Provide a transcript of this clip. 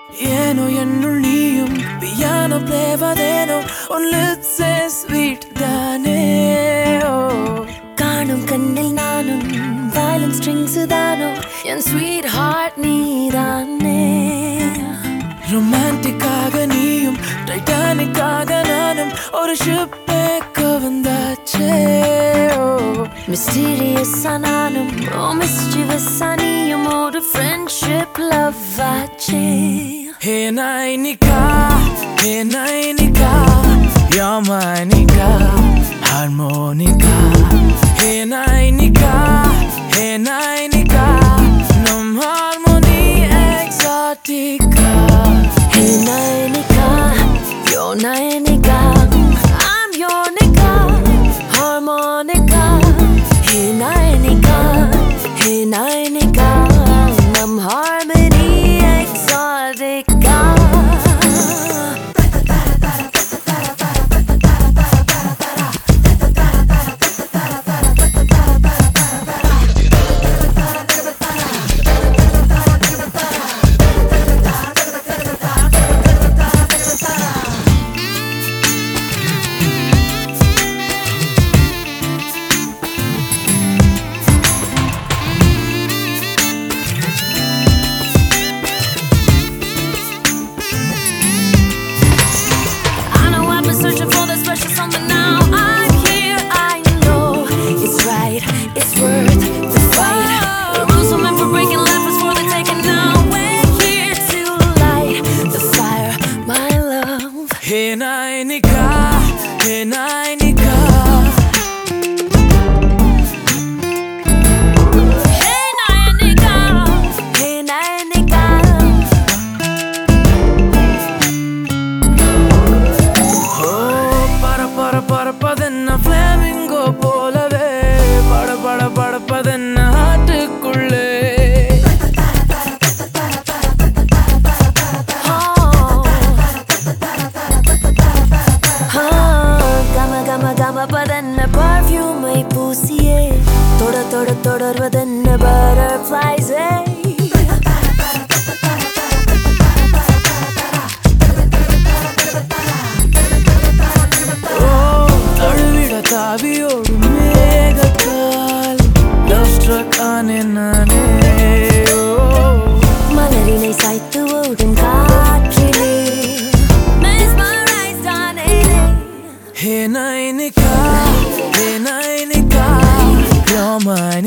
ஏனோ என்னுள் நீயும் பியானோ பிளேவதேனோ உன் லிப்ஸே ஸ்வீட் தானே ஓ காணும் கண்ணில் நானும் வயலின் ஸ்ட்ரிங்ஸ் தானோ என் ஸ்வீட் ஹார்ட் நீதானே ரொமான்டிக்காக நீயும் டைட்டானிக்காக நானும் ஒரு ஷிப்பே கவந்தாச்சே ஓ மிஸ்டீரியஸா நானும் ஓ மிஸ்டிவஸா நீயும் ஒரு ஃப்ரெண்ட்ஷிப் லவ் ஆச்சே Hey Nainika, hey Nainika, you're my Nika, harmonica. Hey Nainika, hey Nainika, num harmony exotica. Hey Nainika, you're Nainika I'm your Nika, harmonica Hey Nainika, hey Nainika Nam harmony exotica I know I've been searching for that special something now. I'm here, I know it's right, it's worth the fight. The rules are meant for breaking, life is for the taking. Now we're here to light the fire, my love. Hey Nainika, hey Nainika. Hey Nainika, hey Nainika. Oh, பட பட படப்பதென்ன flamingo போலவே பட பட படப்பதென்ன ஆட்டுக்குள்ளே கம கம கமபதென்ன பர்ஃப்யூமை பூசியே தொட தொட தொடர்வதென்ன பட்டர்ஃப்ளைஸே ஓ தழுவிட தாவியோடும் மேகத்தால் love struck ஆனேன் நானே ஓ மலரினை சாய்த்து ஓடும் காற்றிலே Mesmerized ஆனேனே. Hey Nainika, hey Nainika, you're my